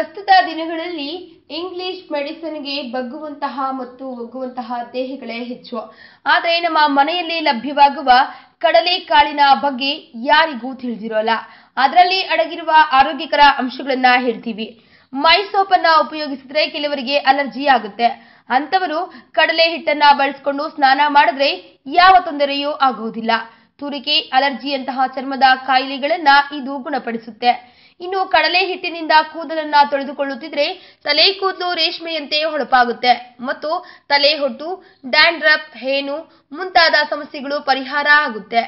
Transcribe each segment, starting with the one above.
ಪ್ರಸ್ತುತ ದಿನಗಳಲ್ಲಿ ಇಂಗ್ಲಿಷ್ ಮೆಡಿಸಿನ್ಗೆ ಬಗ್ಗುವಂತಹ ಮತ್ತು ಒಗ್ಗುವಂತಹ ದೇಹಗಳೇ ಹೆಚ್ಚು ಆದರೆ ನಮ್ಮ ಮನೆಯಲ್ಲಿ ಲಭ್ಯವಾಗುವ ಕಡಲೆಕಾಳಿನ ಬಗ್ಗೆ ಯಾರಿಗೂ ತಿಳಿದಿರೋಲ್ಲ ಅದರಲ್ಲಿ ಅಡಗಿರುವ ಆರೋಗ್ಯಕರ ಅಂಶಗಳನ್ನ ಹೇಳ್ತೀವಿ ಮೈ ಸೋಪನ್ನ ಉಪಯೋಗಿಸಿದ್ರೆ ಕೆಲವರಿಗೆ ಅಲರ್ಜಿ ಆಗುತ್ತೆ ಅಂತವರು ಕಡಲೆ ಹಿಟ್ಟನ್ನ ಬಳಸಿಕೊಂಡು ಸ್ನಾನ ಮಾಡಿದ್ರೆ ಯಾವ ತೊಂದರೆಯೂ ಆಗುವುದಿಲ್ಲ ತುರಿಕೆ ಅಲರ್ಜಿಯಂತಹ ಚರ್ಮದ ಕಾಯಿಲೆಗಳನ್ನ ಇದು ಗುಣಪಡಿಸುತ್ತೆ ಇನ್ನು ಕಡಲೆ ಹಿಟ್ಟಿನಿಂದ ಕೂದಲನ್ನ ತೊಳೆದುಕೊಳ್ಳುತ್ತಿದ್ರೆ ತಲೆ ಕೂದಲು ರೇಷ್ಮೆಯಂತೆ ಹೊಳಪಾಗುತ್ತೆ ಮತ್ತು ತಲೆ ಹೊಟ್ಟು ಡ್ಯಾಂಡ್ರಫ್ ಹೇನು ಮುಂತಾದ ಸಮಸ್ಯೆಗಳು ಪರಿಹಾರ ಆಗುತ್ತೆ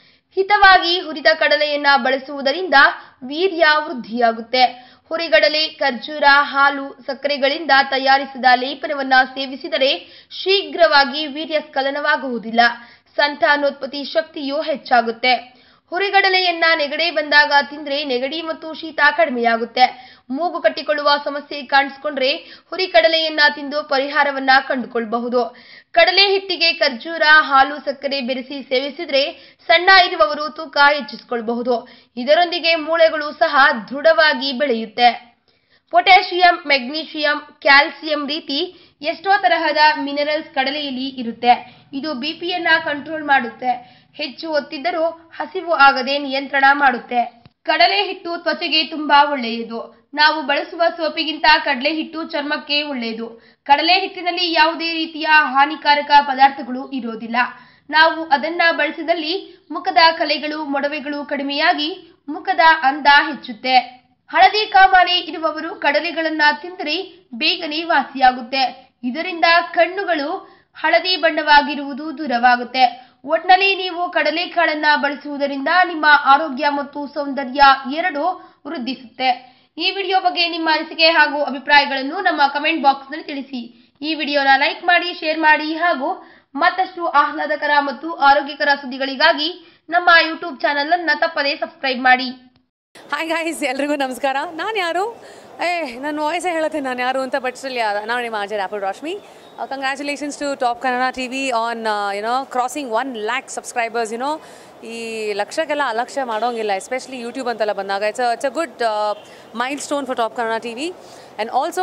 ಹಿತವಾಗಿ ಹುರಿದ ಕಡಲೆಯನ್ನ ಬಳಸುವುದರಿಂದ ವೀರ್ಯ ವೃದ್ಧಿಯಾಗುತ್ತೆ ಹುರಿಗಡಲೆ ಖರ್ಜೂರ ಹಾಲು ಸಕ್ಕರೆಗಳಿಂದ ತಯಾರಿಸಿದ ಲೇಪನವನ್ನ ಸೇವಿಸಿದರೆ ಶೀಘ್ರವಾಗಿ ವೀರ್ಯ ಸ್ಖಲನವಾಗುವುದಿಲ್ಲ ಸಂತಾನೋತ್ಪತ್ತಿ ಶಕ್ತಿಯು ಹೆಚ್ಚಾಗುತ್ತೆ ಹುರಿಗಡಲೆಯನ್ನ ನೆಗಡಿ ಬಂದಾಗ ತಿಂದ್ರೆ ನೆಗಡಿ ಮತ್ತು ಶೀತ ಕಡಿಮೆಯಾಗುತ್ತೆ ಮೂಗು ಕಟ್ಟಿಕೊಳ್ಳುವ ಸಮಸ್ಯೆ ಕಾಣಿಸ್ಕೊಂಡ್ರೆ ಹುರಿಕಡಲೆಯನ್ನ ತಿಂದು ಪರಿಹಾರವನ್ನ ಕಂಡುಕೊಳ್ಳಬಹುದು ಕಡಲೆ ಹಿಟ್ಟಿಗೆ ಖರ್ಜೂರ ಹಾಲು ಸಕ್ಕರೆ ಬೆರೆಸಿ ಸೇವಿಸಿದ್ರೆ ಸಣ್ಣ ಇರುವವರು ತೂಕ ಹೆಚ್ಚಿಸಿಕೊಳ್ಳಬಹುದು ಇದರೊಂದಿಗೆ ಮೂಳೆಗಳು ಸಹ ದೃಢವಾಗಿ ಬೆಳೆಯುತ್ತೆ ಪೊಟ್ಯಾಷಿಯಂ ಮೆಗ್ನೀಷಿಯಂ ಕ್ಯಾಲ್ಸಿಯಂ ರೀತಿ ಎಷ್ಟೋ ತರಹದ ಮಿನರಲ್ಸ್ ಕಡಲೆಯಲ್ಲಿ ಇರುತ್ತೆ ಇದು ಬಿಪಿಯನ್ನ ಕಂಟ್ರೋಲ್ ಮಾಡುತ್ತೆ ಹೆಚ್ಚು ಒತ್ತಿದ್ದರೂ ಹಸಿವು ಆಗದೆ ನಿಯಂತ್ರಣ ಮಾಡುತ್ತೆ ಕಡಲೆ ಹಿಟ್ಟು ತ್ವಚೆಗೆ ತುಂಬಾ ಒಳ್ಳೆಯದು ನಾವು ಬಳಸುವ ಸೋಪಿಗಿಂತ ಕಡಲೆ ಹಿಟ್ಟು ಚರ್ಮಕ್ಕೆ ಒಳ್ಳೆಯದು ಕಡಲೆ ಹಿಟ್ಟಿನಲ್ಲಿ ಯಾವುದೇ ರೀತಿಯ ಹಾನಿಕಾರಕ ಪದಾರ್ಥಗಳು ಇರೋದಿಲ್ಲ ನಾವು ಅದನ್ನ ಬಳಸಿದಲ್ಲಿ ಮುಖದ ಕಲೆಗಳು ಮೊಡವೆಗಳು ಕಡಿಮೆಯಾಗಿ ಮುಖದ ಅಂದ ಹೆಚ್ಚುತ್ತೆ ಹಳದಿ ಕಾಮಾಲೆ ಇರುವವರು ಕಡಲೆಗಳನ್ನ ತಿಂದರೆ ಬೇಗನೆ ವಾಸಿಯಾಗುತ್ತೆ ಇದರಿಂದ ಕಣ್ಣುಗಳು ಹಳದಿ ಬಣ್ಣವಾಗಿರುವುದು ದೂರವಾಗುತ್ತೆ ಒಟ್ನಲ್ಲಿ ನೀವು ಕಡಲೆಕಾಳನ್ನ ಬಳಸುವುದರಿಂದ ನಿಮ್ಮ ಆರೋಗ್ಯ ಮತ್ತು ಸೌಂದರ್ಯ ಎರಡು ವೃದ್ಧಿಸುತ್ತೆ ಈ ವಿಡಿಯೋ ಬಗ್ಗೆ ನಿಮ್ಮ ಅನಿಸಿಕೆ ಹಾಗೂ ಅಭಿಪ್ರಾಯಗಳನ್ನು ನಮ್ಮ ಕಮೆಂಟ್ ಬಾಕ್ಸ್ ನಲ್ಲಿ ತಿಳಿಸಿ ಈ ವಿಡಿಯೋನ ಲೈಕ್ ಮಾಡಿ ಶೇರ್ ಮಾಡಿ ಹಾಗೂ ಮತ್ತಷ್ಟು ಆಹ್ಲಾದಕರ ಮತ್ತು ಆರೋಗ್ಯಕರ ಸುದ್ದಿಗಳಿಗಾಗಿ ನಮ್ಮ ಯೂಟ್ಯೂಬ್ ಚಾನೆಲ್ ಅನ್ನ ತಪ್ಪದೇ ಸಬ್ಸ್ಕ್ರೈಬ್ ಮಾಡಿ ಹಾಯ್ ಗಾಯ್ಸ್ ಎಲ್ರಿಗೂ ನಮಸ್ಕಾರ ನಾನು ಯಾರು ಏ ನನ್ನ ವಾಯ್ಸೇ ಹೇಳುತ್ತೆ ನಾನು ಯಾರು ಅಂತ ಬಟ್ ಸ್ಟಿಲ್ ನಾನು ನಿಮ್ಮ ಅಜಯ್ ಆಪಲ್ Rashmi congratulations to top Kannada T V on you know crossing one lakh subscribers you know ಈ ಲಕ್ಷಕ್ಕೆಲ್ಲ ಅಲಕ್ಷ್ಯ ಮಾಡೋಂಗಿಲ್ಲ ಎಸ್ಪೆಷಲಿ ಯೂಟ್ಯೂಬ್ ಅಂತೆಲ್ಲ ಬಂದಾಗ it's it's uh good mile stone for top Kannada T V and also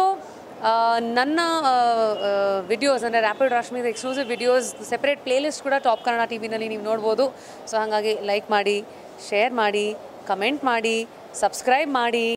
ನನ್ನ ವಿಡಿಯೋಸ್ ಅಂದರೆ ರ್ಯಾಪಿಡ್ ರಾಶ್ಮಿದ ಎಕ್ಸ್ಕ್ಲೂಸಿವ್ ವಿಡಿಯೋಸ್ ಸೆಪ್ರೇಟ್ ಪ್ಲೇಲಿಸ್ಟ್ ಕೂಡ ಟಾಪ್ ಕನ್ನಡ ಟಿ ವಿನಲ್ಲಿ ನೀವು ನೋಡ್ಬೋದು ಸೊ ಹಾಗಾಗಿ ಲೈಕ್ ಮಾಡಿ ಶೇರ್ ಮಾಡಿ ಕಮೆಂಟ್ ಮಾಡಿ ಸಬ್ಸ್ಕ್ರೈಬ್ ಮಾಡಿ